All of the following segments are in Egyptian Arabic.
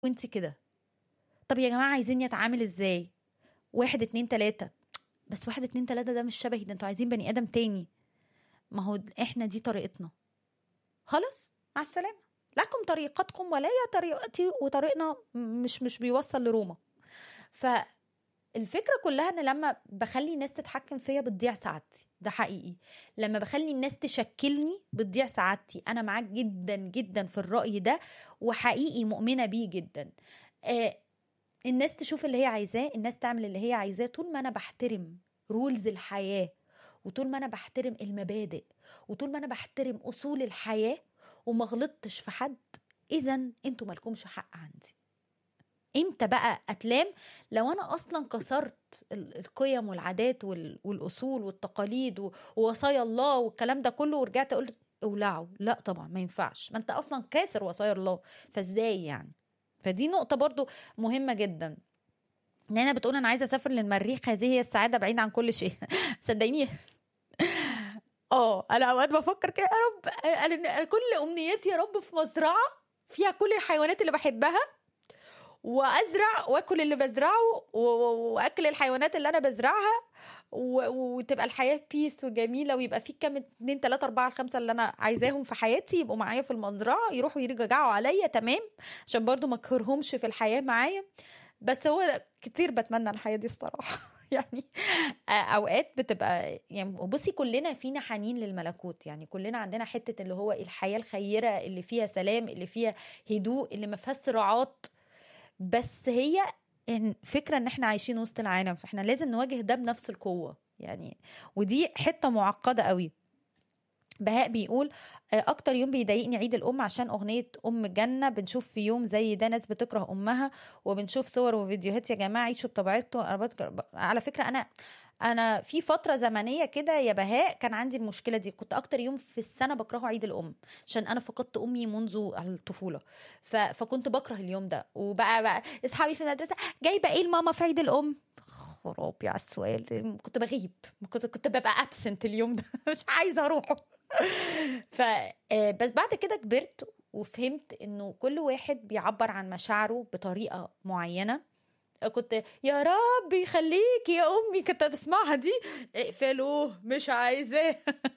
وانت كده طب يا جماعه عايزيني اتعامل ازاي واحد اتنين تلاته بس واحد اتنين تلاته ده مش شبهي ده انتوا عايزين بني ادم تاني ما هو احنا دي طريقتنا خلاص مع السلامه لكم طريقتكم ولا هي طريقتي وطريقنا مش مش بيوصل لروما فالفكره كلها ان لما بخلي الناس تتحكم فيا بتضيع سعادتي ده حقيقي لما بخلي الناس تشكلني بتضيع سعادتي انا معاك جدا جدا في الراي ده وحقيقي مؤمنه بيه جدا آه الناس تشوف اللي هي عايزاه الناس تعمل اللي هي عايزاه طول ما انا بحترم رولز الحياه وطول ما انا بحترم المبادئ وطول ما انا بحترم اصول الحياه وما غلطتش في حد اذا انتوا مالكمش حق عندي امتى بقى اتلام لو انا اصلا كسرت القيم والعادات والاصول والتقاليد ووصايا الله والكلام ده كله ورجعت قلت اولعوا لا طبعا ما ينفعش ما انت اصلا كاسر وصايا الله فازاي يعني فدي نقطه برضو مهمه جدا نانا بتقول انا عايزه اسافر للمريخ هذه هي السعاده بعيده عن كل شيء صدقيني اه انا اوقات بفكر كده يا رب أنا كل امنياتي يا رب في مزرعه فيها كل الحيوانات اللي بحبها وازرع واكل اللي بزرعه واكل الحيوانات اللي انا بزرعها وتبقى الحياه بيس وجميله ويبقى في كام اتنين تلاته اربعه خمسه اللي انا عايزاهم في حياتي يبقوا معايا في المزرعه يروحوا يرجعوا عليا تمام عشان برضو ما اكرهمش في الحياه معايا بس هو كتير بتمنى الحياه دي الصراحه يعني اوقات بتبقى يعني بصي كلنا فينا حنين للملكوت يعني كلنا عندنا حته اللي هو الحياه الخيره اللي فيها سلام اللي فيها هدوء اللي ما فيهاش صراعات بس هي فكره ان احنا عايشين وسط العالم فاحنا لازم نواجه ده بنفس القوه يعني ودي حته معقده قوي بهاء بيقول اكتر يوم بيضايقني عيد الام عشان اغنيه ام جنه بنشوف في يوم زي ده ناس بتكره امها وبنشوف صور وفيديوهات يا جماعه عيشوا بطبيعتكم على فكره انا انا في فتره زمنيه كده يا بهاء كان عندي المشكله دي كنت اكتر يوم في السنه بكرهه عيد الام عشان انا فقدت امي منذ الطفوله ف... فكنت بكره اليوم ده وبقى بقى اصحابي في المدرسه جايبه ايه لماما في عيد الام خرابي على السؤال كنت بغيب كنت كنت ببقى ابسنت اليوم ده مش عايزه اروحه ف بس بعد كده كبرت وفهمت انه كل واحد بيعبر عن مشاعره بطريقه معينه كنت يا رب يخليك يا امي كنت بسمعها دي اقفلوه مش عايزاه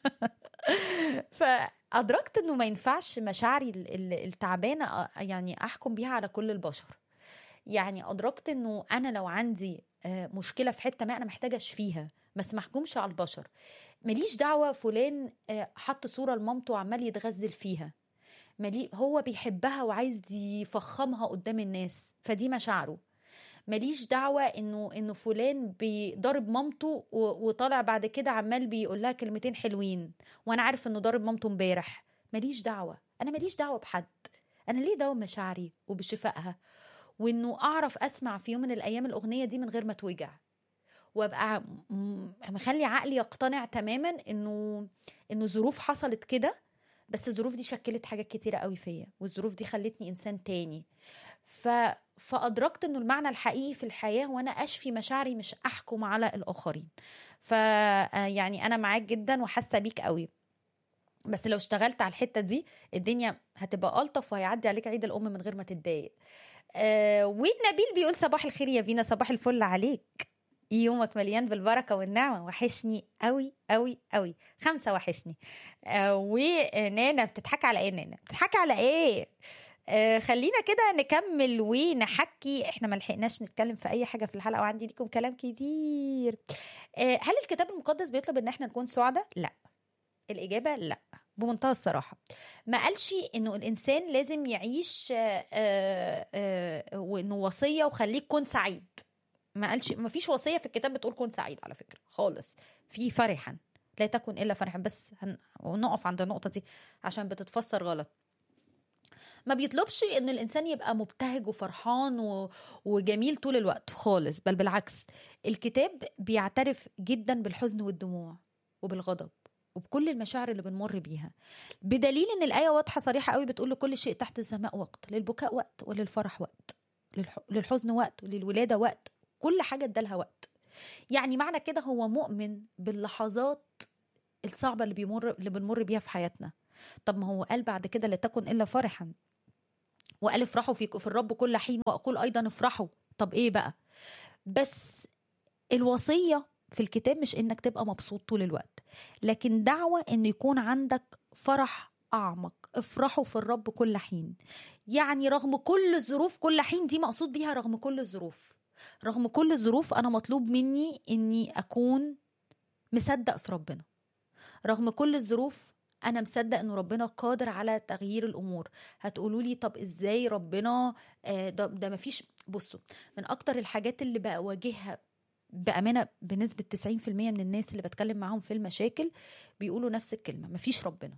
فادركت انه ما ينفعش مشاعري التعبانه يعني احكم بيها على كل البشر يعني ادركت انه انا لو عندي مشكله في حته ما انا محتاجه اشفيها بس ما احكمش على البشر ماليش دعوه فلان حط صوره لمامته وعمال يتغزل فيها مالي هو بيحبها وعايز يفخمها قدام الناس فدي مشاعره ماليش دعوه انه انه فلان بيضرب مامته وطالع بعد كده عمال بيقول لها كلمتين حلوين وانا عارف انه ضارب مامته امبارح ماليش دعوه انا ماليش دعوه بحد انا ليه دعوه بمشاعري وبشفائها وانه اعرف اسمع في يوم من الايام الاغنيه دي من غير ما توجع وابقى مخلي عقلي يقتنع تماما انه انه ظروف حصلت كده بس الظروف دي شكلت حاجات كتيره قوي فيا والظروف دي خلتني انسان تاني ف فادركت انه المعنى الحقيقي في الحياه هو انا اشفي مشاعري مش احكم على الاخرين ف يعني انا معاك جدا وحاسه بيك قوي بس لو اشتغلت على الحته دي الدنيا هتبقى الطف وهيعدي عليك عيد الام من غير ما تتضايق آه ونبيل بيقول صباح الخير يا فينا صباح الفل عليك يومك مليان بالبركة والنعمة وحشني قوي قوي قوي خمسة وحشني آه ونانا بتضحك على ايه نانا بتضحك على ايه آه خلينا كده نكمل ونحكي احنا ما لحقناش نتكلم في اي حاجه في الحلقه وعندي ليكم كلام كتير آه هل الكتاب المقدس بيطلب ان احنا نكون سعداء لا الاجابه لا بمنتهى الصراحه ما قالش انه الانسان لازم يعيش وانه وصيه وخليك كن سعيد ما قالش ما فيش وصيه في الكتاب بتقول كن سعيد على فكره خالص في فرحا لا تكن الا فرحا بس هن... ونقف عند النقطه دي عشان بتتفسر غلط ما بيطلبش ان الانسان يبقى مبتهج وفرحان و... وجميل طول الوقت خالص بل بالعكس الكتاب بيعترف جدا بالحزن والدموع وبالغضب وبكل المشاعر اللي بنمر بيها بدليل ان الايه واضحه صريحه قوي بتقول لكل شيء تحت السماء وقت للبكاء وقت وللفرح وقت للح... للحزن وقت وللولاده وقت كل حاجه ادالها وقت يعني معنى كده هو مؤمن باللحظات الصعبه اللي بيمر اللي بنمر بيها في حياتنا طب ما هو قال بعد كده لا تكن الا فرحا وقال افرحوا في في الرب كل حين واقول ايضا افرحوا طب ايه بقى بس الوصيه في الكتاب مش انك تبقى مبسوط طول الوقت لكن دعوه ان يكون عندك فرح اعمق افرحوا في الرب كل حين يعني رغم كل الظروف كل حين دي مقصود بيها رغم كل الظروف رغم كل الظروف انا مطلوب مني اني اكون مصدق في ربنا رغم كل الظروف انا مصدق ان ربنا قادر على تغيير الامور هتقولوا لي طب ازاي ربنا آه، ده, ده مفيش بصوا من اكتر الحاجات اللي بواجهها بامانه بنسبه 90% من الناس اللي بتكلم معاهم في المشاكل بيقولوا نفس الكلمه مفيش ربنا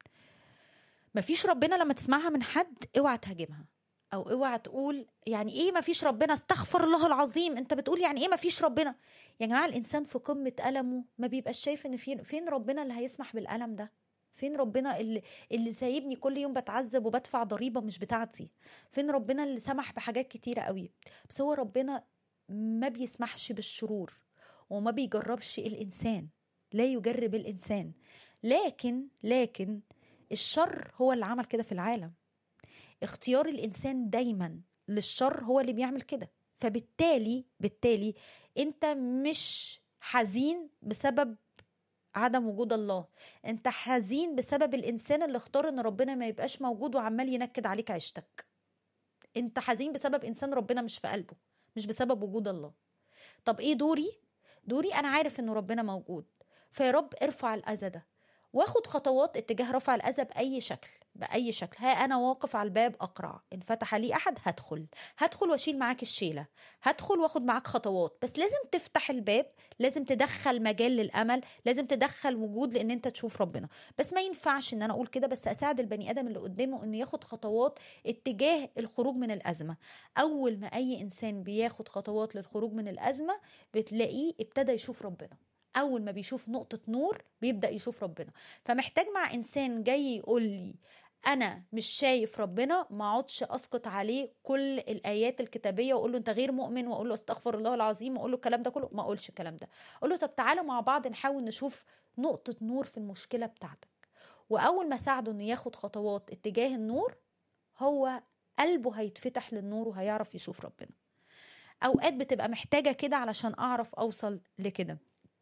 مفيش ربنا لما تسمعها من حد اوعى تهاجمها او اوعى تقول يعني ايه مفيش ربنا استغفر الله العظيم انت بتقول يعني ايه مفيش ربنا يا جماعه الانسان في قمه المه ما بيبقاش شايف ان فين فين ربنا اللي هيسمح بالالم ده فين ربنا اللي اللي سايبني كل يوم بتعذب وبدفع ضريبه مش بتاعتي فين ربنا اللي سمح بحاجات كتيره قوي بس هو ربنا ما بيسمحش بالشرور وما بيجربش الانسان لا يجرب الانسان لكن لكن الشر هو اللي عمل كده في العالم اختيار الانسان دايما للشر هو اللي بيعمل كده فبالتالي بالتالي انت مش حزين بسبب عدم وجود الله انت حزين بسبب الانسان اللي اختار ان ربنا ما يبقاش موجود وعمال ينكد عليك عيشتك انت حزين بسبب انسان ربنا مش في قلبه مش بسبب وجود الله طب ايه دوري دوري انا عارف انه ربنا موجود فيا رب ارفع الاذى ده واخد خطوات اتجاه رفع الاذى باي شكل باي شكل ها انا واقف على الباب اقرع ان فتح لي احد هدخل هدخل واشيل معاك الشيله هدخل واخد معاك خطوات بس لازم تفتح الباب لازم تدخل مجال للامل لازم تدخل وجود لان انت تشوف ربنا بس ما ينفعش ان انا اقول كده بس اساعد البني ادم اللي قدامه انه ياخد خطوات اتجاه الخروج من الازمه اول ما اي انسان بياخد خطوات للخروج من الازمه بتلاقيه ابتدى يشوف ربنا اول ما بيشوف نقطه نور بيبدا يشوف ربنا فمحتاج مع انسان جاي يقول لي انا مش شايف ربنا ما اقعدش اسقط عليه كل الايات الكتابيه واقول له انت غير مؤمن واقول له استغفر الله العظيم واقول له الكلام ده كله ما اقولش الكلام ده اقول له طب تعالى مع بعض نحاول نشوف نقطه نور في المشكله بتاعتك واول ما اساعده انه ياخد خطوات اتجاه النور هو قلبه هيتفتح للنور وهيعرف يشوف ربنا اوقات بتبقى محتاجه كده علشان اعرف اوصل لكده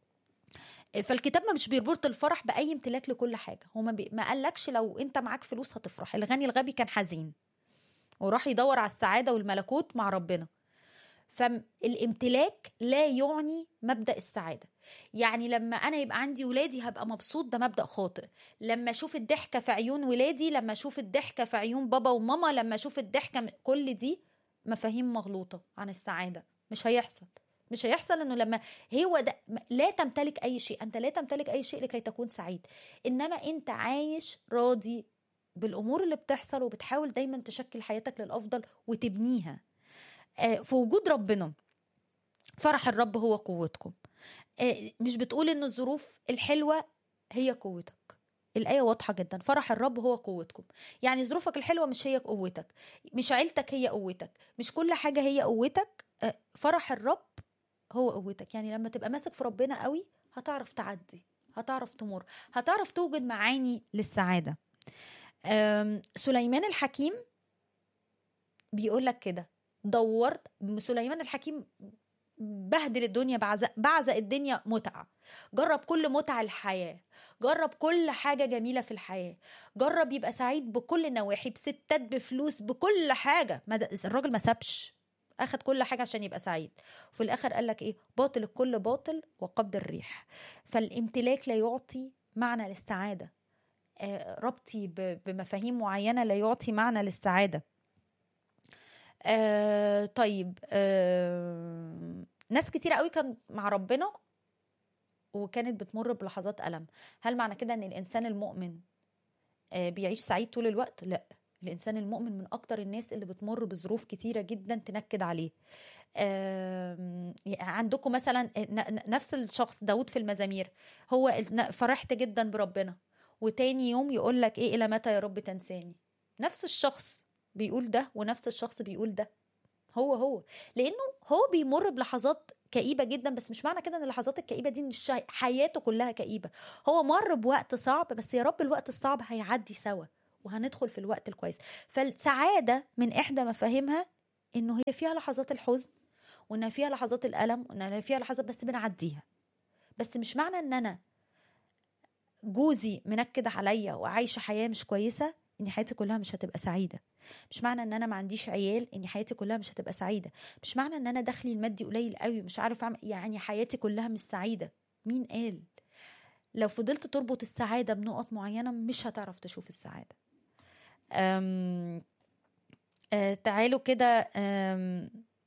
فالكتاب ما مش بيربط الفرح باي امتلاك لكل حاجه هو ما, بي... ما قالكش لو انت معاك فلوس هتفرح الغني الغبي كان حزين وراح يدور على السعاده والملكوت مع ربنا فالامتلاك لا يعني مبدا السعاده يعني لما انا يبقى عندي ولادي هبقى مبسوط ده مبدا خاطئ لما اشوف الضحكه في عيون ولادي لما اشوف الضحكه في عيون بابا وماما لما اشوف الضحكه كل دي مفاهيم مغلوطه عن السعاده مش هيحصل مش هيحصل انه لما هو ده لا تمتلك اي شيء انت لا تمتلك اي شيء لكي تكون سعيد انما انت عايش راضي بالامور اللي بتحصل وبتحاول دايما تشكل حياتك للافضل وتبنيها في وجود ربنا فرح الرب هو قوتكم مش بتقول ان الظروف الحلوه هي قوتك الآية واضحة جدا فرح الرب هو قوتكم يعني ظروفك الحلوة مش هي قوتك مش عيلتك هي قوتك مش كل حاجة هي قوتك فرح الرب هو قوتك يعني لما تبقى ماسك في ربنا قوي هتعرف تعدي هتعرف تمر هتعرف توجد معاني للسعادة سليمان الحكيم بيقول لك كده دورت سليمان الحكيم بهدل الدنيا بعزق, بعزق الدنيا متعة جرب كل متع الحياة جرب كل حاجة جميلة في الحياة جرب يبقى سعيد بكل النواحي بستات بفلوس بكل حاجة الراجل ما سابش اخد كل حاجه عشان يبقى سعيد وفي الاخر قال لك ايه باطل الكل باطل وقبض الريح فالامتلاك لا يعطي معنى للسعاده آه ربطي بمفاهيم معينه لا يعطي معنى للسعاده آه طيب آه ناس كتير قوي كان مع ربنا وكانت بتمر بلحظات ألم هل معنى كده ان الانسان المؤمن آه بيعيش سعيد طول الوقت لا الانسان المؤمن من اكتر الناس اللي بتمر بظروف كتيره جدا تنكد عليه عندكم مثلا نفس الشخص داود في المزامير هو فرحت جدا بربنا وتاني يوم يقول لك ايه الى متى يا رب تنساني نفس الشخص بيقول ده ونفس الشخص بيقول ده هو هو لانه هو بيمر بلحظات كئيبة جدا بس مش معنى كده ان اللحظات الكئيبة دي مش حياته كلها كئيبة هو مر بوقت صعب بس يا رب الوقت الصعب هيعدي سوا وهندخل في الوقت الكويس فالسعاده من احدى مفاهيمها انه هي فيها لحظات الحزن وانها فيها لحظات الالم وانها فيها لحظات بس بنعديها بس مش معنى ان انا جوزي منكد عليا وعايشه حياه مش كويسه ان حياتي كلها مش هتبقى سعيده مش معنى ان انا ما عنديش عيال ان حياتي كلها مش هتبقى سعيده مش معنى ان انا دخلي المادي قليل قوي مش عارف اعمل يعني حياتي كلها مش سعيده مين قال لو فضلت تربط السعاده بنقط معينه مش هتعرف تشوف السعاده أم... أه تعالوا كده أم...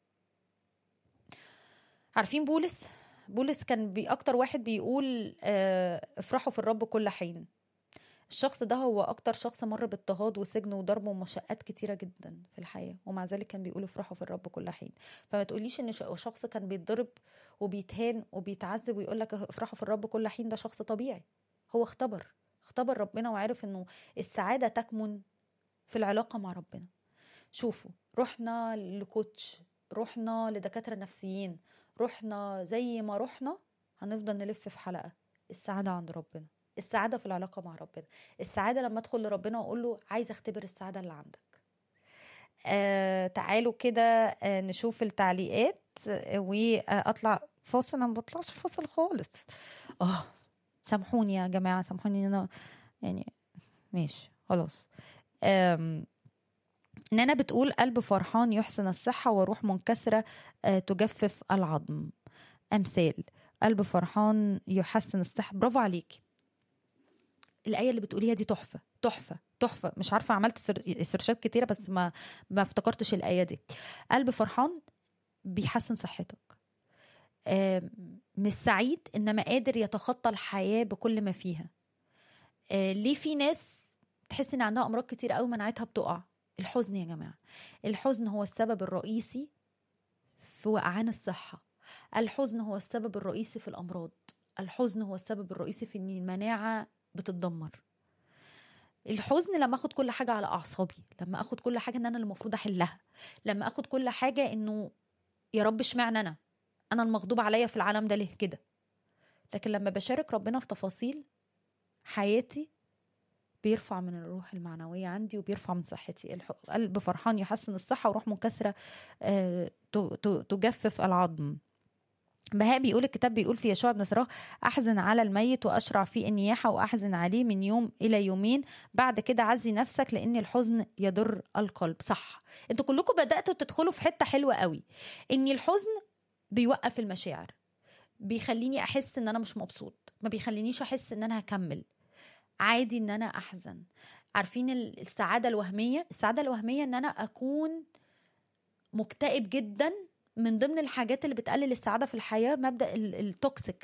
عارفين بولس بولس كان بي اكتر واحد بيقول أه افرحوا في الرب كل حين الشخص ده هو اكتر شخص مر باضطهاد وسجن وضرب ومشقات كتيره جدا في الحياه ومع ذلك كان بيقول افرحوا في الرب كل حين فما تقوليش ان شخص كان بيتضرب وبيتهان وبيتعذب ويقول لك افرحوا في الرب كل حين ده شخص طبيعي هو اختبر اختبر ربنا وعرف انه السعاده تكمن في العلاقه مع ربنا شوفوا رحنا لكوتش رحنا لدكاتره نفسيين رحنا زي ما رحنا هنفضل نلف في حلقه السعاده عند ربنا السعادة في العلاقة مع ربنا السعادة لما أدخل لربنا وأقول له عايز أختبر السعادة اللي عندك آه تعالوا كده آه نشوف التعليقات آه وأطلع فاصل أنا ما بطلعش فاصل خالص اه سامحوني يا جماعة سامحوني أنا يعني ماشي خلاص نانا بتقول قلب فرحان يحسن الصحة وروح منكسرة آه تجفف العظم أمثال قلب فرحان يحسن الصحة برافو عليكي الايه اللي بتقوليها دي تحفه تحفه تحفه مش عارفه عملت سيرشات كتيره بس ما ما افتكرتش الايه دي قلب فرحان بيحسن صحتك مش سعيد انما قادر يتخطى الحياه بكل ما فيها ليه في ناس تحس ان عندها امراض كتير قوي مناعتها بتقع الحزن يا جماعه الحزن هو السبب الرئيسي في وقعان الصحه الحزن هو السبب الرئيسي في الامراض الحزن هو السبب الرئيسي في ان المناعه بتتدمر الحزن لما اخد كل حاجه على اعصابي لما اخد كل حاجه ان انا اللي المفروض احلها لما اخد كل حاجه انه يا رب اشمعنى انا انا المغضوب عليا في العالم ده ليه كده لكن لما بشارك ربنا في تفاصيل حياتي بيرفع من الروح المعنوية عندي وبيرفع من صحتي القلب فرحان يحسن الصحة وروح منكسرة تجفف العظم بهاء بيقول الكتاب بيقول في يشوع بن سراخ احزن على الميت واشرع في النياحه واحزن عليه من يوم الى يومين بعد كده عزي نفسك لان الحزن يضر القلب صح انتوا كلكم بداتوا تدخلوا في حته حلوه قوي ان الحزن بيوقف المشاعر بيخليني احس ان انا مش مبسوط ما بيخلينيش احس ان انا هكمل عادي ان انا احزن عارفين السعاده الوهميه السعاده الوهميه ان انا اكون مكتئب جدا من ضمن الحاجات اللي بتقلل السعاده في الحياه مبدا التوكسيك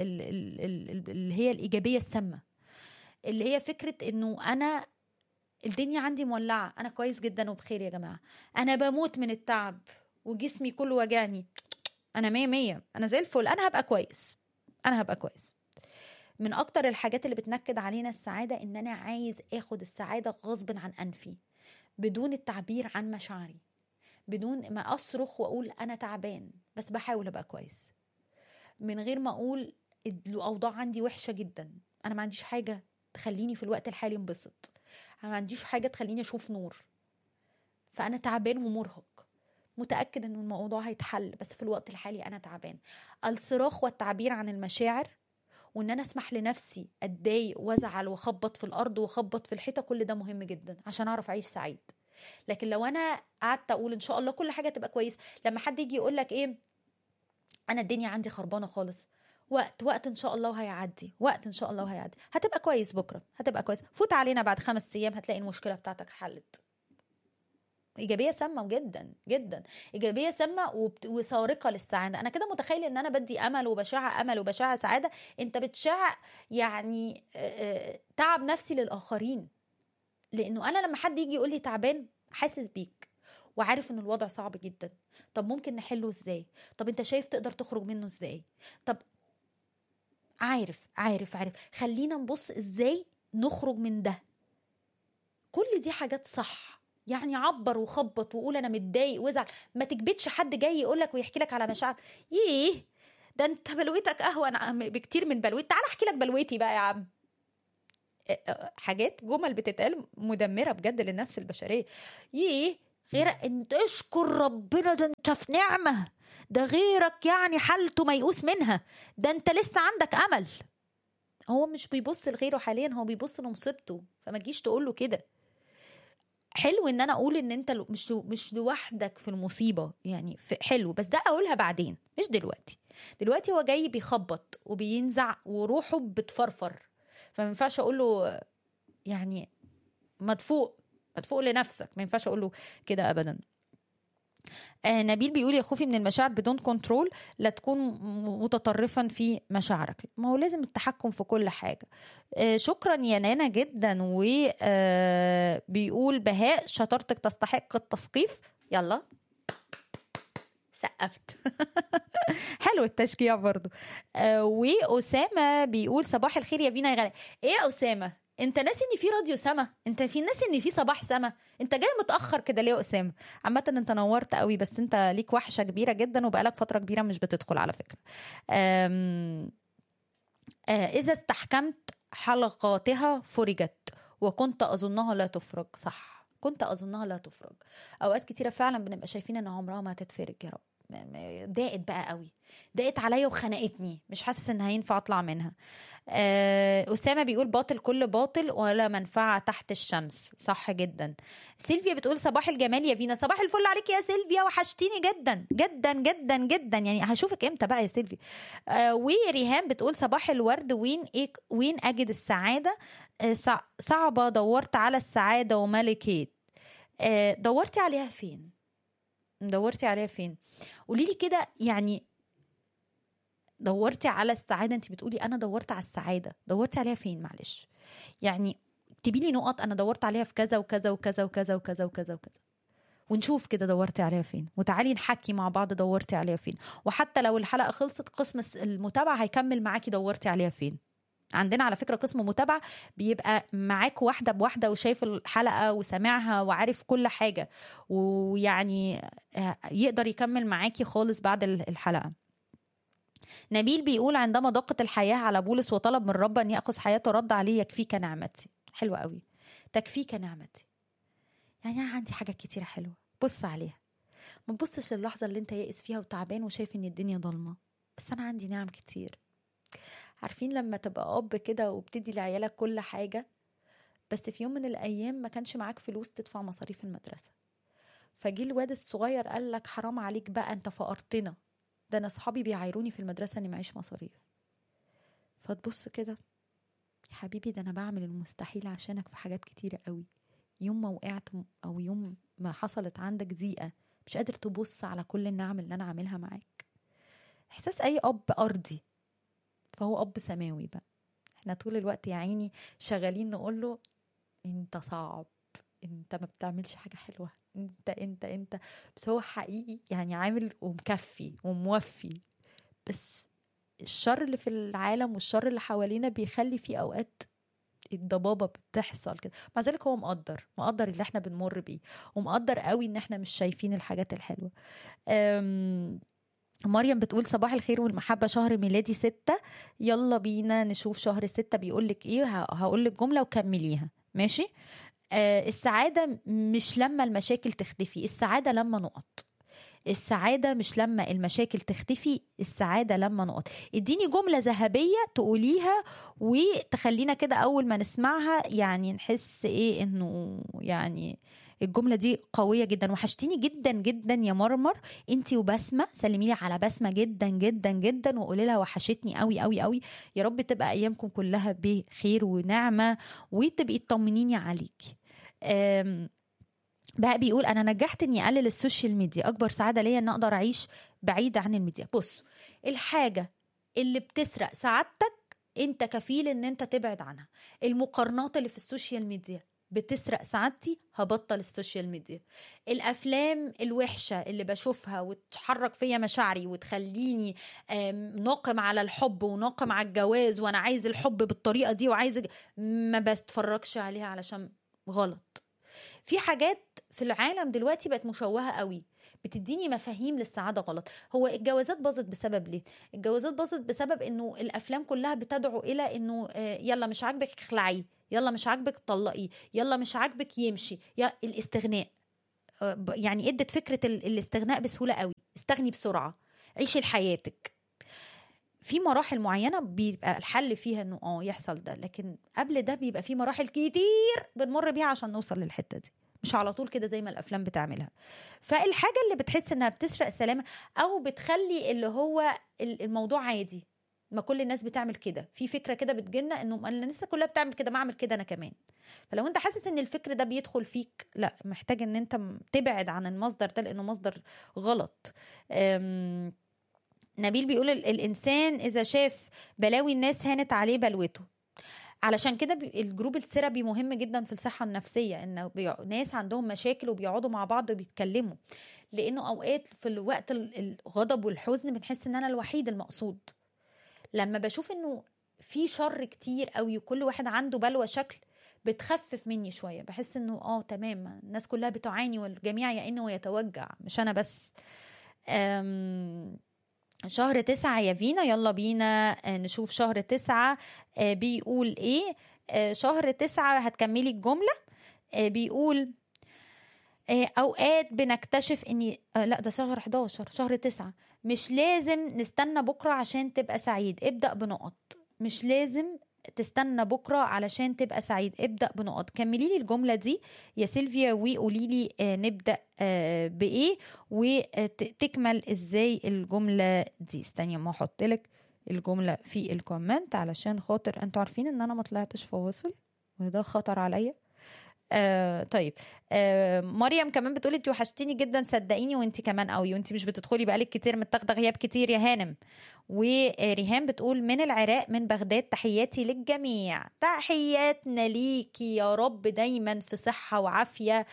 اللي هي الايجابيه السامه اللي هي فكره انه انا الدنيا عندي مولعه انا كويس جدا وبخير يا جماعه انا بموت من التعب وجسمي كله وجعني انا مية مية انا زي الفل انا هبقى كويس انا هبقى كويس من اكتر الحاجات اللي بتنكد علينا السعاده ان انا عايز اخد السعاده غصب عن انفي بدون التعبير عن مشاعري بدون ما اصرخ واقول انا تعبان بس بحاول ابقى كويس من غير ما اقول الاوضاع عندي وحشه جدا انا ما عنديش حاجه تخليني في الوقت الحالي انبسط انا ما عنديش حاجه تخليني اشوف نور فانا تعبان ومرهق متاكد ان الموضوع هيتحل بس في الوقت الحالي انا تعبان الصراخ والتعبير عن المشاعر وان انا اسمح لنفسي اتضايق وازعل واخبط في الارض واخبط في الحيطه كل ده مهم جدا عشان اعرف اعيش سعيد لكن لو انا قعدت اقول ان شاء الله كل حاجه تبقى كويس لما حد يجي يقول لك ايه انا الدنيا عندي خربانه خالص وقت وقت ان شاء الله وهيعدي وقت ان شاء الله وهيعدي هتبقى كويس بكره هتبقى كويس فوت علينا بعد خمس ايام هتلاقي المشكله بتاعتك حلت ايجابيه سامه جدا جدا ايجابيه سامه وبت... وسارقه للسعاده انا كده متخيل ان انا بدي امل وبشع امل وبشع سعاده انت بتشع يعني تعب نفسي للاخرين لانه انا لما حد يجي يقول لي تعبان حاسس بيك وعارف ان الوضع صعب جدا طب ممكن نحله ازاي طب انت شايف تقدر تخرج منه ازاي طب عارف عارف عارف خلينا نبص ازاي نخرج من ده كل دي حاجات صح يعني عبر وخبط وقول انا متضايق وازعل ما تكبتش حد جاي يقول لك ويحكي لك على مشاعر ييه ده انت بلوتك اهون بكتير من بلوتي تعال احكي لك بلوتي بقى يا عم حاجات جمل بتتقال مدمره بجد للنفس البشريه ايه غير ان اشكر ربنا ده انت في نعمه ده غيرك يعني حالته ميؤوس منها ده انت لسه عندك امل هو مش بيبص لغيره حاليا هو بيبص لمصيبته فما تجيش تقول له كده حلو ان انا اقول ان انت مش مش لوحدك في المصيبه يعني في حلو بس ده اقولها بعدين مش دلوقتي دلوقتي هو جاي بيخبط وبينزع وروحه بتفرفر فما ينفعش اقول له يعني مدفوق مدفوق لنفسك ما ينفعش اقول له كده ابدا آه نبيل بيقول يا خوفي من المشاعر بدون كنترول لا تكون متطرفا في مشاعرك ما هو لازم التحكم في كل حاجة آه شكرا يا نانا جدا وبيقول بهاء شطارتك تستحق التسقيف يلا سقفت حلو التشجيع برضو آه وأسامة بيقول صباح الخير يا بينا يا غالي ايه يا أسامة انت ناسي ان في راديو سما انت في ناسي ان في صباح سما انت جاي متاخر كده ليه يا اسامه عامه انت نورت قوي بس انت ليك وحشه كبيره جدا وبقالك فتره كبيره مش بتدخل على فكره أم... آه اذا استحكمت حلقاتها فرجت وكنت اظنها لا تفرج صح كنت اظنها لا تفرج اوقات كتيره فعلا بنبقى شايفين ان عمرها ما هتتفرج يا رب ضاقت بقى قوي ضاقت عليا وخنقتني مش حاسس ان هينفع اطلع منها آه، اسامه بيقول باطل كل باطل ولا منفعه تحت الشمس صح جدا سيلفيا بتقول صباح الجمال يا فينا صباح الفل عليك يا سيلفيا وحشتيني جدا جدا جدا جدا يعني هشوفك امتى بقى يا سيلفيا آه وريهام بتقول صباح الورد وين إيه وين اجد السعاده آه صعبه دورت على السعاده وما لقيت آه دورتي عليها فين دورتي عليها فين قولي لي كده يعني دورتي على السعاده انت بتقولي انا دورت على السعاده دورتي عليها فين معلش يعني اكتبي لي نقط انا دورت عليها في كذا وكذا وكذا وكذا وكذا وكذا وكذا ونشوف كده دورتي عليها فين وتعالي نحكي مع بعض دورتي عليها فين وحتى لو الحلقه خلصت قسم المتابعه هيكمل معاكي دورتي عليها فين عندنا على فكره قسم متابعه بيبقى معاك واحده بواحده وشايف الحلقه وسامعها وعارف كل حاجه ويعني يقدر يكمل معاكي خالص بعد الحلقه نبيل بيقول عندما ضاقت الحياه على بولس وطلب من رب ان ياخذ حياته رد عليه يكفيك نعمتي حلوه قوي تكفيك نعمتي يعني انا عندي حاجات كتيره حلوه بص عليها ما تبصش للحظه اللي انت يائس فيها وتعبان وشايف ان الدنيا ضلمه بس انا عندي نعم كتير عارفين لما تبقى اب كده وبتدي لعيالك كل حاجه بس في يوم من الايام ما كانش معاك فلوس تدفع مصاريف المدرسه فجي الواد الصغير قال لك حرام عليك بقى انت فقرتنا ده انا اصحابي بيعايروني في المدرسه اني معيش مصاريف فتبص كده يا حبيبي ده انا بعمل المستحيل عشانك في حاجات كتيره قوي يوم ما وقعت او يوم ما حصلت عندك ضيقه مش قادر تبص على كل النعم اللي انا عاملها معاك احساس اي اب ارضي فهو اب سماوي بقى احنا طول الوقت يا عيني شغالين نقول له انت صعب انت ما بتعملش حاجه حلوه انت انت انت بس هو حقيقي يعني عامل ومكفي وموفي بس الشر اللي في العالم والشر اللي حوالينا بيخلي في اوقات الضبابة بتحصل كده مع ذلك هو مقدر مقدر اللي احنا بنمر بيه ومقدر قوي ان احنا مش شايفين الحاجات الحلوة أم مريم بتقول صباح الخير والمحبة شهر ميلادي ستة يلا بينا نشوف شهر ستة بيقولك ايه هقولك جملة وكمليها ماشي آه السعادة مش لما المشاكل تختفي السعادة لما نقط السعادة مش لما المشاكل تختفي السعادة لما نقط اديني جملة ذهبية تقوليها وتخلينا كده أول ما نسمعها يعني نحس ايه انه يعني الجملة دي قوية جدا وحشتيني جدا جدا يا مرمر انت وبسمة سلمي لي على بسمة جدا جدا جدا وقولي لها وحشتني قوي قوي قوي يا رب تبقى ايامكم كلها بخير ونعمة وتبقي تطمنيني عليكي بقى بيقول انا نجحت اني اقلل السوشيال ميديا اكبر سعاده ليا ان اقدر اعيش بعيد عن الميديا بص الحاجه اللي بتسرق سعادتك انت كفيل ان انت تبعد عنها المقارنات اللي في السوشيال ميديا بتسرق سعادتي هبطل السوشيال ميديا الافلام الوحشه اللي بشوفها وتحرك فيا مشاعري وتخليني ناقم على الحب وناقم على الجواز وانا عايز الحب بالطريقه دي وعايز ما بتفرجش عليها علشان غلط في حاجات في العالم دلوقتي بقت مشوهه قوي بتديني مفاهيم للسعاده غلط هو الجوازات باظت بسبب ليه الجوازات باظت بسبب انه الافلام كلها بتدعو الى انه آه، يلا مش عاجبك اخلعيه يلا مش عاجبك طلقيه يلا مش عاجبك يمشي يا الاستغناء آه، ب- يعني ادت فكره ال- الاستغناء بسهوله قوي استغني بسرعه عيشي لحياتك في مراحل معينه بيبقى الحل فيها انه اه يحصل ده لكن قبل ده بيبقى في مراحل كتير بنمر بيها عشان نوصل للحته دي مش على طول كده زي ما الافلام بتعملها فالحاجه اللي بتحس انها بتسرق سلامه او بتخلي اللي هو ال- الموضوع عادي ما كل الناس بتعمل كده في فكره كده بتجيلنا انه ما الناس كلها بتعمل كده ما اعمل كده انا كمان فلو انت حاسس ان الفكر ده بيدخل فيك لا محتاج ان انت م- تبعد عن المصدر ده لانه مصدر غلط أم، نبيل بيقول ال- الانسان اذا شاف بلاوي الناس هانت عليه بلوته علشان كده بي- الجروب الثيرابي مهم جدا في الصحه النفسيه ان بي... ناس عندهم مشاكل وبيقعدوا مع بعض وبيتكلموا لانه اوقات في الوقت ال- الغضب والحزن بنحس ان انا الوحيد المقصود لما بشوف انه في شر كتير قوي وكل واحد عنده بلوى شكل بتخفف مني شويه بحس انه اه تمام الناس كلها بتعاني والجميع يئن ويتوجع مش انا بس أم شهر تسعة يا فينا يلا بينا آه، نشوف شهر تسعة آه، بيقول ايه آه، شهر تسعة هتكملي الجملة آه، بيقول آه، اوقات بنكتشف اني آه، لا ده شهر 11 شهر تسعة مش لازم نستنى بكرة عشان تبقى سعيد ابدأ بنقط مش لازم تستنى بكرة علشان تبقى سعيد ابدأ بنقط كملي لي الجملة دي يا سيلفيا وقولي لي آه، نبدأ آه، بإيه وتكمل ازاي الجملة دي استني ما احط لك الجملة في الكومنت علشان خاطر انتوا عارفين ان انا ما طلعتش فواصل وده خطر عليا آه طيب آه مريم كمان بتقول انت وحشتيني جدا صدقيني وانت كمان قوي وانت مش بتدخلي بقالك كتير متاخده غياب كتير يا هانم وريهام بتقول من العراق من بغداد تحياتي للجميع تحياتنا ليكي يا رب دايما في صحة وعافية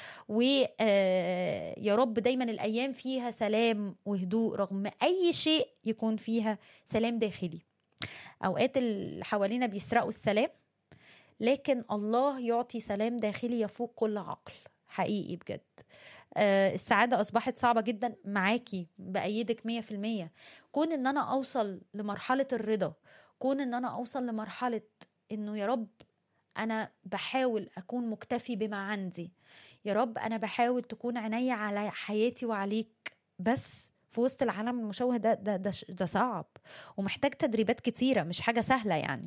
ويا رب دايما الأيام فيها سلام وهدوء رغم أي شيء يكون فيها سلام داخلي أوقات اللي حوالينا بيسرقوا السلام لكن الله يعطي سلام داخلي يفوق كل عقل حقيقي بجد آه، السعادة أصبحت صعبة جدا معاكي بأيدك مية في المية كون إن أنا أوصل لمرحلة الرضا كون إن أنا أوصل لمرحلة إنه يا رب أنا بحاول أكون مكتفي بما عندي يا رب أنا بحاول تكون عينيا على حياتي وعليك بس في وسط العالم المشوه ده ده ده, ده صعب ومحتاج تدريبات كتيرة مش حاجة سهلة يعني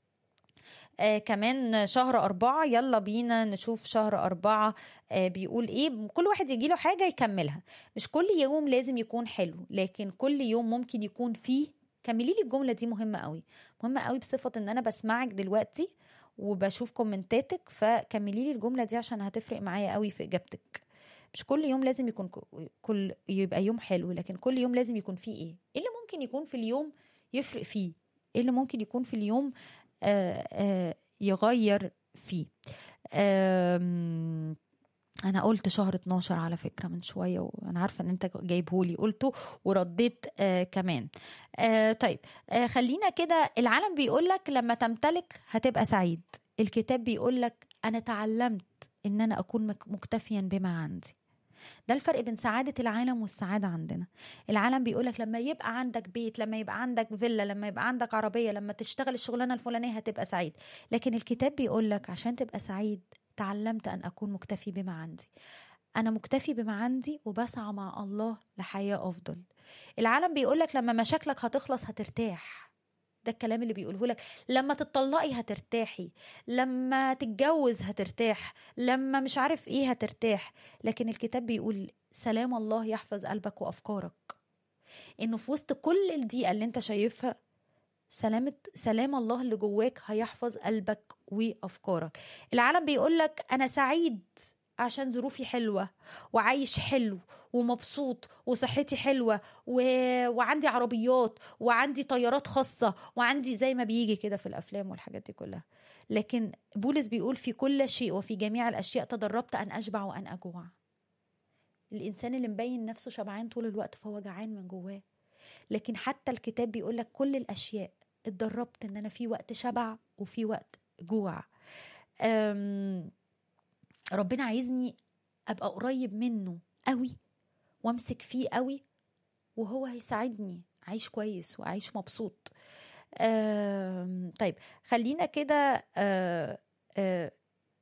آه كمان شهر أربعة يلا بينا نشوف شهر أربعة آه بيقول إيه كل واحد يجيله حاجة يكملها مش كل يوم لازم يكون حلو لكن كل يوم ممكن يكون فيه كملي لي الجملة دي مهمة قوي مهمة قوي بصفة إن أنا بسمعك دلوقتي وبشوف كومنتاتك فكملي لي الجملة دي عشان هتفرق معايا قوي في إجابتك مش كل يوم لازم يكون ك- كل يبقى يوم حلو لكن كل يوم لازم يكون فيه ايه ايه اللي ممكن يكون في اليوم يفرق فيه ايه اللي ممكن يكون في اليوم آه آه يغير فيه آم، انا قلت شهر 12 على فكره من شويه وانا عارفه ان انت جايبهولي قلته ورديت آه كمان آه طيب آه خلينا كده العالم بيقول لك لما تمتلك هتبقى سعيد الكتاب بيقول لك انا تعلمت ان انا اكون مك- مكتفيا بما عندي ده الفرق بين سعادة العالم والسعادة عندنا العالم بيقولك لما يبقى عندك بيت لما يبقى عندك فيلا لما يبقى عندك عربية لما تشتغل الشغلانة الفلانية هتبقى سعيد لكن الكتاب بيقولك عشان تبقى سعيد تعلمت أن أكون مكتفي بما عندي أنا مكتفي بما عندي وبسعى مع الله لحياة أفضل العالم بيقولك لما مشاكلك هتخلص هترتاح ده الكلام اللي بيقوله لك لما تطلقي هترتاحي لما تتجوز هترتاح لما مش عارف ايه هترتاح لكن الكتاب بيقول سلام الله يحفظ قلبك وافكارك انه في وسط كل الضيقه اللي انت شايفها سلامة سلام الله اللي جواك هيحفظ قلبك وافكارك العالم بيقول لك انا سعيد عشان ظروفي حلوه وعايش حلو ومبسوط وصحتي حلوه و... وعندي عربيات وعندي طيارات خاصه وعندي زي ما بيجي كده في الافلام والحاجات دي كلها لكن بولس بيقول في كل شيء وفي جميع الاشياء تدربت ان اشبع وان اجوع الانسان اللي مبين نفسه شبعان طول الوقت فهو جعان من جواه لكن حتى الكتاب بيقول لك كل الاشياء اتدربت ان انا في وقت شبع وفي وقت جوع أم ربنا عايزني ابقى قريب منه قوي وامسك فيه قوي وهو هيساعدني اعيش كويس واعيش مبسوط آم، طيب خلينا كده آه، آه،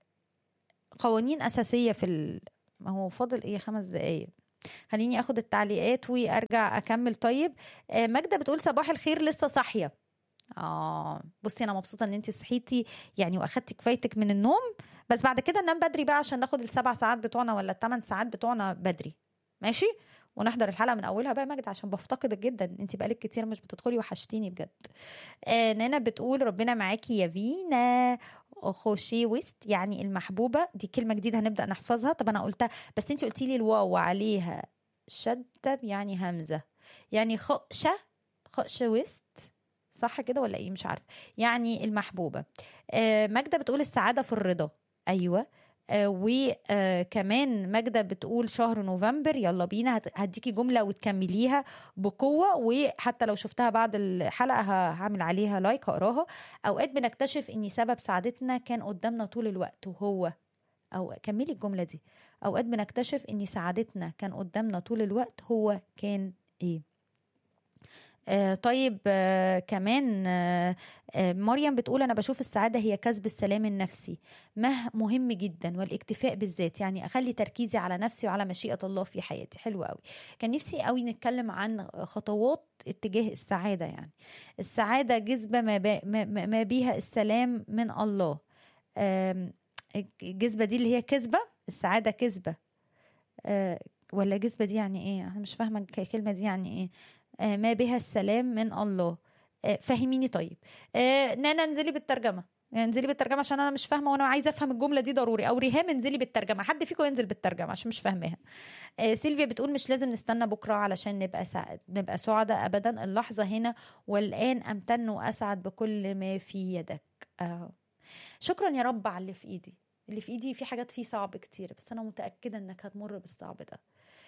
قوانين اساسيه في ال... ما هو فاضل ايه خمس دقايق خليني اخد التعليقات وارجع اكمل طيب آه، ماجده بتقول صباح الخير لسه صاحيه اه بصي انا مبسوطه ان انت صحيتي يعني واخدتي كفايتك من النوم بس بعد كده ننام بدري بقى عشان ناخد السبع ساعات بتوعنا ولا الثمان ساعات بتوعنا بدري ماشي ونحضر الحلقه من اولها بقى يا ماجد عشان بفتقدك جدا انت بقالك كتير مش بتدخلي وحشتيني بجد آه نانا بتقول ربنا معاكي يا فينا خوشي ويست يعني المحبوبه دي كلمه جديده هنبدا نحفظها طب انا قلتها بس انت قلتي لي الواو عليها شدة يعني همزه يعني خشه خشه ويست صح كده ولا ايه مش عارفه يعني المحبوبه آه ماجده بتقول السعاده في الرضا ايوه آه وكمان ماجده بتقول شهر نوفمبر يلا بينا هت- هديكي جمله وتكمليها بقوه وحتى لو شفتها بعد الحلقه ه- هعمل عليها لايك هقراها اوقات بنكتشف ان سبب سعادتنا كان قدامنا طول الوقت وهو او كملي الجمله دي اوقات بنكتشف ان سعادتنا كان قدامنا طول الوقت هو كان ايه آه طيب آه كمان آه آه مريم بتقول انا بشوف السعاده هي كسب السلام النفسي مه مهم جدا والاكتفاء بالذات يعني اخلي تركيزي على نفسي وعلى مشيئه الله في حياتي حلو قوي كان نفسي قوي نتكلم عن خطوات اتجاه السعاده يعني السعاده جذبه ما, با- ما, ما ما بيها السلام من الله آم، الجذبه دي اللي هي كذبه السعاده كذبه آه، ولا جذبه دي يعني ايه انا مش فاهمه الكلمه دي يعني ايه آه، ما بها السلام من الله آه، فهميني طيب آه، نانا انزلي بالترجمه انزلي بالترجمه عشان انا مش فاهمه وانا عايزه افهم الجمله دي ضروري او ريهام انزلي بالترجمه حد فيكم ينزل بالترجمه عشان مش فاهماها آه، سيلفيا بتقول مش لازم نستنى بكره علشان نبقى سعد نبقى سعداء ابدا اللحظه هنا والان امتن واسعد بكل ما في يدك آه. شكرا يا رب على اللي في ايدي اللي في ايدي في حاجات فيه صعب كتير بس انا متاكده انك هتمر بالصعب ده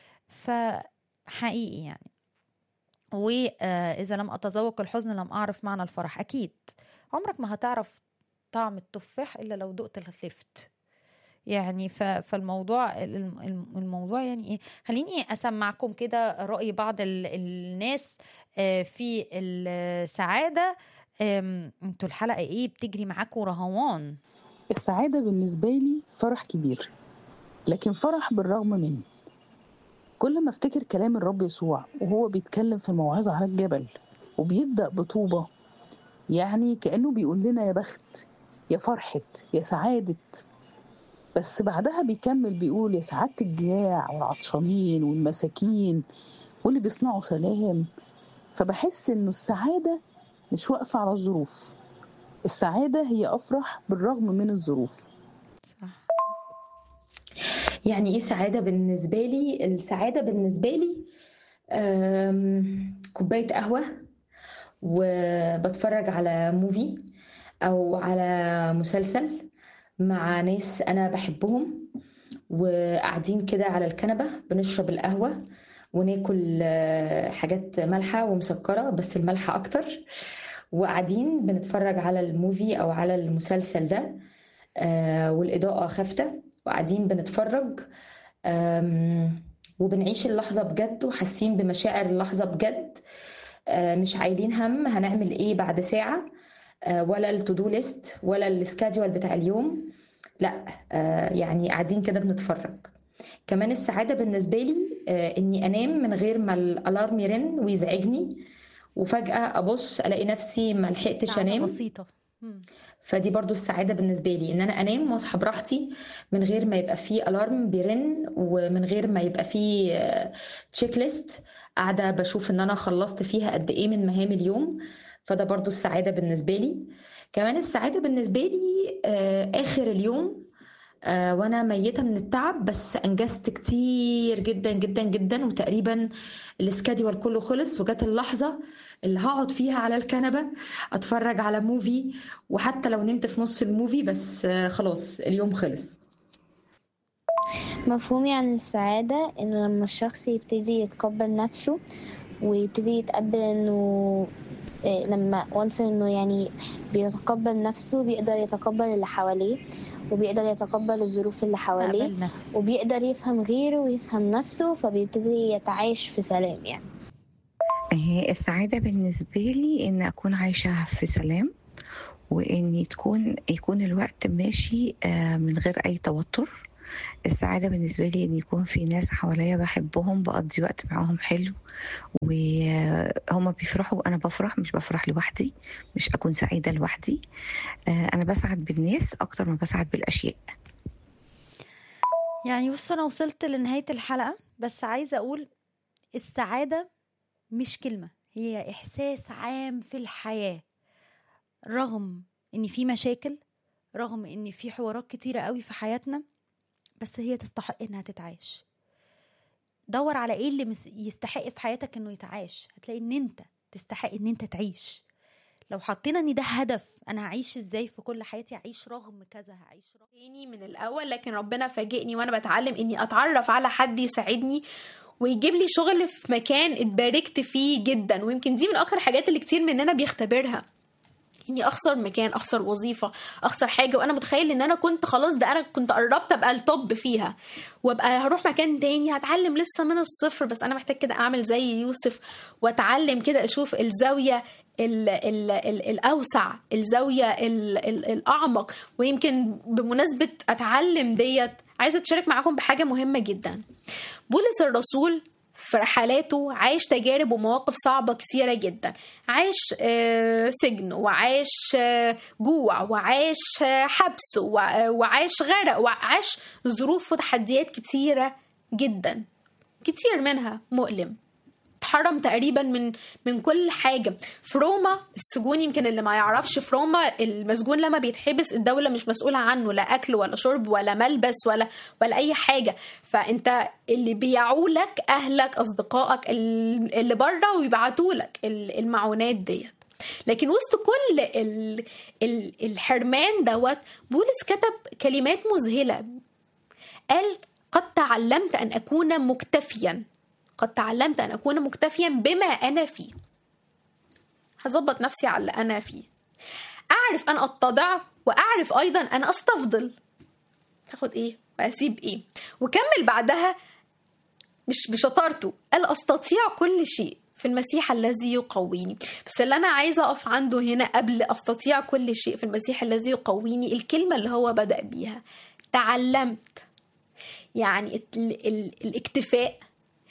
فحقيقي يعني وإذا لم أتذوق الحزن لم أعرف معنى الفرح أكيد عمرك ما هتعرف طعم التفاح إلا لو دقت الخلفت يعني ف- فالموضوع الم- الم- الموضوع يعني ايه خليني اسمعكم كده راي بعض ال- الناس آه، في السعاده آم، انتوا الحلقه ايه بتجري معاكم رهوان السعادة بالنسبة لي فرح كبير لكن فرح بالرغم من كل ما افتكر كلام الرب يسوع وهو بيتكلم في الموعظة على الجبل وبيبدأ بطوبة يعني كأنه بيقول لنا يا بخت يا فرحة يا سعادة بس بعدها بيكمل بيقول يا سعادة الجياع والعطشانين والمساكين واللي بيصنعوا سلام فبحس انه السعادة مش واقفة على الظروف السعادة هي أفرح بالرغم من الظروف صح يعني ايه سعادة بالنسبة لي السعادة بالنسبة لي أم، كوباية قهوة وبتفرج على موفي او على مسلسل مع ناس انا بحبهم وقاعدين كده على الكنبة بنشرب القهوة وناكل آه، حاجات مالحة ومسكرة بس المالحة اكتر وقاعدين بنتفرج على الموفي او على المسلسل ده آه، والإضاءة خافتة وقاعدين بنتفرج آم، وبنعيش اللحظة بجد وحاسين بمشاعر اللحظة بجد آه، مش عايلين هم هنعمل ايه بعد ساعة آه، ولا التودو ليست ولا السكادجول بتاع اليوم لا آه، يعني قاعدين كده بنتفرج كمان السعادة بالنسبة لي آه، اني انام من غير ما الالارم يرن ويزعجني وفجأة ابص الاقي نفسي ما لحقتش سعادة انام بسيطة مم. فدي برضو السعادة بالنسبة لي ان انا انام واصحى براحتي من غير ما يبقى فيه الارم بيرن ومن غير ما يبقى فيه تشيك ليست قاعدة بشوف ان انا خلصت فيها قد ايه من مهام اليوم فده برضو السعادة بالنسبة لي كمان السعادة بالنسبة لي آه، اخر اليوم آه، وانا ميتة من التعب بس انجزت كتير جدا جدا جدا وتقريبا السكادول كله خلص وجت اللحظة اللي هقعد فيها على الكنبة اتفرج على موفي وحتى لو نمت في نص الموفي بس آه، خلاص اليوم خلص مفهومي عن السعادة إنه لما الشخص يبتدي يتقبل نفسه ويبتدي يتقبل إنه إيه، لما وانس إنه يعني بيتقبل نفسه بيقدر يتقبل اللي حواليه وبيقدر يتقبل الظروف اللي حواليه اقبل نفسي وبيقدر يفهم غيره ويفهم نفسه فبيبتدي يتعايش في سلام يعني هي السعادة بالنسبة لي إن أكون عايشة في سلام وإن تكون يكون الوقت ماشي آه، من غير أي توتر السعادة بالنسبة لي إن يكون في ناس حواليا بحبهم بقضي وقت معاهم حلو وهما بيفرحوا وأنا بفرح مش بفرح لوحدي مش أكون سعيدة لوحدي آه، أنا بسعد بالناس أكتر ما بسعد بالأشياء يعني بص انا وصلت لنهايه الحلقه بس عايزه اقول السعاده مش كلمه هي احساس عام في الحياه رغم ان في مشاكل رغم ان في حوارات كتيره قوي في حياتنا بس هي تستحق انها تتعاش دور على ايه اللي مس- يستحق في حياتك انه يتعاش هتلاقي ان انت تستحق ان انت تعيش لو حطينا ان ده هدف انا هعيش ازاي في كل حياتي هعيش رغم كذا هعيش رغم تاني من الاول لكن ربنا فاجئني وانا بتعلم اني اتعرف على حد يساعدني ويجيب لي شغل في مكان اتباركت فيه جدا ويمكن دي من اكتر الحاجات اللي كتير مننا بيختبرها اني اخسر مكان اخسر وظيفه اخسر حاجه وانا متخيل ان انا كنت خلاص ده انا كنت قربت ابقى التوب فيها وابقى هروح مكان تاني هتعلم لسه من الصفر بس انا محتاج كده اعمل زي يوسف واتعلم كده اشوف الزاويه ال ال ال الاوسع الزاويه ال ال الاعمق ويمكن بمناسبه اتعلم ديت عايزه اتشارك معاكم بحاجه مهمه جدا بولس الرسول في رحلاته عايش تجارب ومواقف صعبة كثيرة جدا عاش آه، سجن وعاش آه، جوع وعاش آه، حبس وع- وعاش غرق وعاش ظروف وتحديات كتيرة جدا كتير منها مؤلم اتحرم تقريبا من من كل حاجه في روما السجون يمكن اللي ما يعرفش في روما المسجون لما بيتحبس الدوله مش مسؤوله عنه لا اكل ولا شرب ولا ملبس ولا ولا اي حاجه فانت اللي بيعولك اهلك اصدقائك ال- اللي بره ويبعتوا لك المعونات ديت لكن وسط كل ال ال الحرمان دوت بولس كتب كلمات مذهله قال قد تعلمت ان اكون مكتفيا قد تعلمت ان اكون مكتفيا بما انا فيه هظبط نفسي على اللي انا فيه اعرف ان اتضع واعرف ايضا ان استفضل هاخد ايه واسيب ايه وكمل بعدها مش بشطارته قال استطيع كل شيء في المسيح الذي يقويني بس اللي انا عايزه اقف عنده هنا قبل استطيع كل شيء في المسيح الذي يقويني الكلمه اللي هو بدا بيها تعلمت يعني ال- ال- الاكتفاء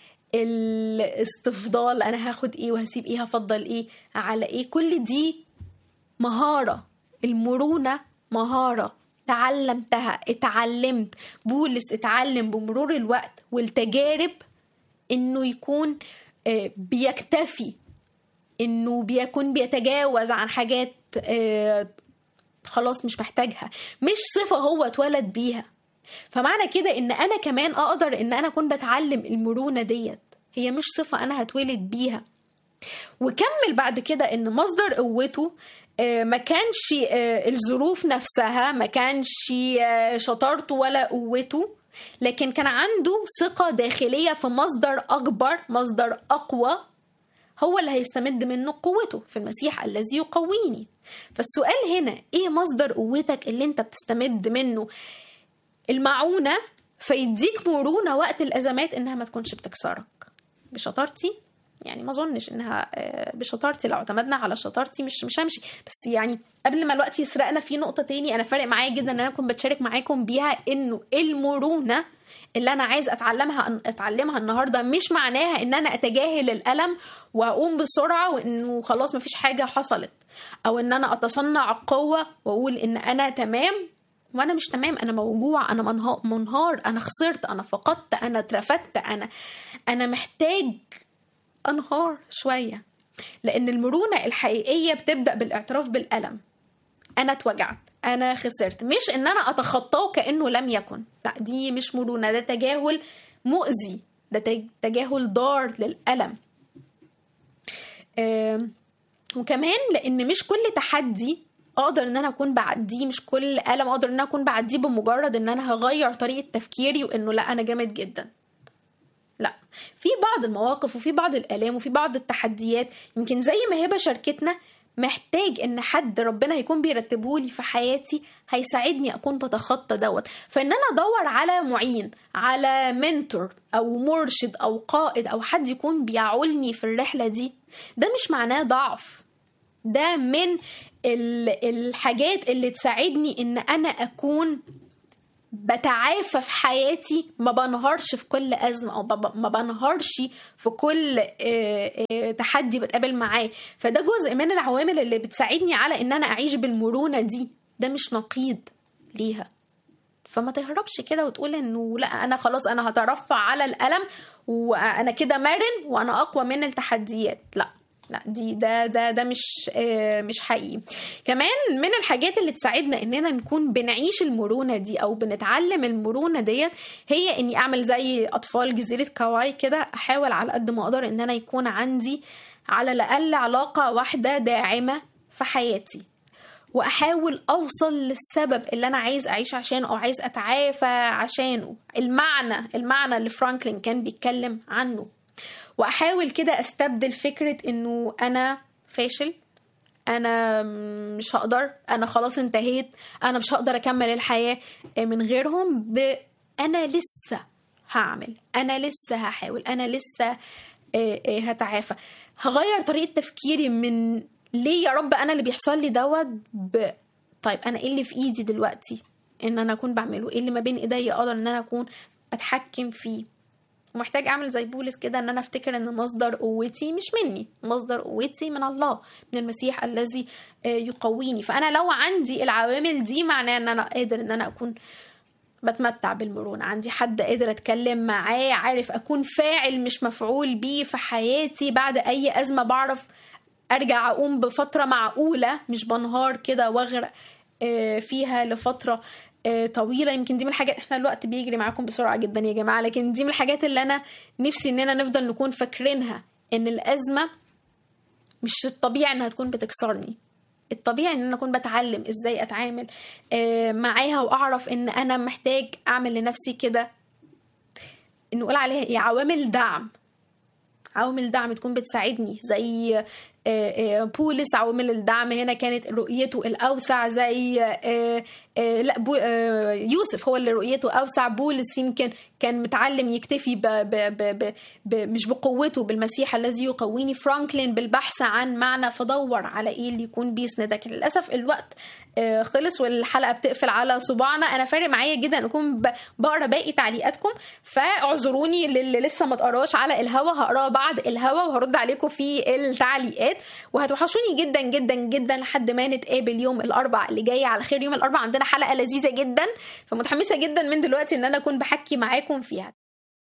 الاستفضال انا هاخد ايه وهسيب ايه هفضل ايه على ايه كل دي مهارة المرونة مهارة تعلمتها اتعلمت بولس اتعلم بمرور الوقت والتجارب انه يكون آه، بيكتفي انه بيكون بيتجاوز عن حاجات آه، خلاص مش محتاجها مش صفة هو اتولد بيها فمعنى كده ان انا كمان اقدر ان انا اكون بتعلم المرونة ديت هي مش صفة انا هتولد بيها وكمل بعد كده ان مصدر قوته آه، ما كانش آه، الظروف نفسها ما كانش آه، شطارته ولا قوته لكن كان عنده ثقة داخلية في مصدر أكبر مصدر أقوى هو اللي هيستمد منه قوته في المسيح الذي يقويني فالسؤال هنا ايه مصدر قوتك اللي انت بتستمد منه المعونة فيديك مرونة وقت الأزمات إنها ما تكونش بتكسرك بشطارتي يعني ما اظنش انها آه، بشطارتي لو اعتمدنا على شطارتي مش مش همشي بس يعني قبل ما الوقت يسرقنا في نقطه تاني انا فارق معايا جدا ان انا اكون بتشارك معاكم بيها انه المرونه اللي انا عايز اتعلمها اتعلمها النهارده مش معناها ان انا اتجاهل الالم واقوم بسرعه وانه خلاص مفيش حاجه حصلت او ان انا اتصنع القوه واقول ان انا تمام وانا مش تمام انا موجوع انا منها- منهار انا خسرت انا فقدت انا اترفدت انا انا محتاج انهار شويه لان المرونه الحقيقيه بتبدا بالاعتراف بالالم انا اتوجعت انا خسرت مش ان انا اتخطاه كانه لم يكن لا دي مش مرونه ده تجاهل مؤذي ده تج- تجاهل ضار للالم آم، وكمان لان مش كل تحدي اقدر ان انا اكون بعديه مش كل الم اقدر ان انا اكون بعديه بمجرد ان انا هغير طريقه تفكيري وانه لا انا جامد جدا لا في بعض المواقف وفي بعض الالام وفي بعض التحديات يمكن زي ما هبه شاركتنا محتاج ان حد ربنا هيكون بيرتبه لي في حياتي هيساعدني اكون بتخطى دوت فان انا ادور على معين على منتور او مرشد او قائد او حد يكون بيعولني في الرحله دي ده مش معناه ضعف ده من ال- الحاجات اللي تساعدني ان انا اكون بتعافى في حياتي ما بنهارش في كل أزمة أو بب- ما بنهارش في كل آه، آه، تحدي بتقابل معاه فده جزء من العوامل اللي بتساعدني على إن أنا أعيش بالمرونة دي ده مش نقيض ليها فما تهربش كده وتقول انه لا انا خلاص انا هترفع على الالم وانا كده مرن وانا اقوى من التحديات لا لا دي ده ده ده مش آه، مش حقيقي كمان من الحاجات اللي تساعدنا اننا نكون بنعيش المرونه دي او بنتعلم المرونه ديت هي اني اعمل زي اطفال جزيره كاواي كده احاول على قد ما اقدر ان انا يكون عندي على الاقل علاقه واحده داعمه في حياتي واحاول اوصل للسبب اللي انا عايز اعيش عشانه او عايز اتعافى عشانه المعنى المعنى اللي فرانكلين كان بيتكلم عنه واحاول كده استبدل فكره انه انا فاشل انا مش هقدر انا خلاص انتهيت انا مش هقدر اكمل الحياه من غيرهم ب انا لسه هعمل انا لسه هحاول انا لسه آه، آه، هتعافى هغير طريقه تفكيري من ليه يا رب انا اللي بيحصل لي دوت ب طيب انا ايه اللي في ايدي دلوقتي ان انا اكون بعمله ايه اللي ما بين ايديا اقدر ان انا اكون اتحكم فيه ومحتاج اعمل زي بولس كده ان انا افتكر ان مصدر قوتي مش مني مصدر قوتي من الله من المسيح الذي آه، يقويني فانا لو عندي العوامل دي معناه ان انا قادر ان انا اكون بتمتع بالمرونة عندي حد قادر أتكلم معاه عارف أكون فاعل مش مفعول بيه في حياتي بعد أي أزمة بعرف أرجع أقوم بفترة معقولة مش بنهار كده وأغرق آه، فيها لفترة آه، طويلة يمكن دي من الحاجات احنا الوقت بيجري معاكم بسرعة جدا يا جماعة لكن دي من الحاجات اللي أنا نفسي إننا نفضل نكون فاكرينها إن الأزمة مش الطبيعي إنها تكون بتكسرني الطبيعي ان انا اكون بتعلم ازاي اتعامل آه، معاها واعرف ان انا محتاج اعمل لنفسي كده نقول عليها ايه عوامل دعم عوامل دعم تكون بتساعدني زي آه، آه، بولس عوامل الدعم هنا كانت رؤيته الاوسع زي آه، آه، لا بو- آه، يوسف هو اللي رؤيته اوسع بولس يمكن كان متعلم يكتفي ب ب ب ب ب مش بقوته بالمسيح الذي يقويني فرانكلين بالبحث عن معنى فدور على ايه اللي يكون بيسندك للاسف الوقت آه، خلص والحلقه بتقفل على صباعنا انا فارق معايا جدا اكون ب- بقرا باقي تعليقاتكم فاعذروني للي لسه ما تقراش على الهوا هقراها بعد الهوا وهرد عليكم في التعليقات وهتوحشوني جدا جدا جدا لحد ما نتقابل يوم الاربع اللي جاي على خير يوم الاربع عندنا حلقه لذيذه جدا فمتحمسه جدا من دلوقتي ان انا اكون بحكي معاكم فيها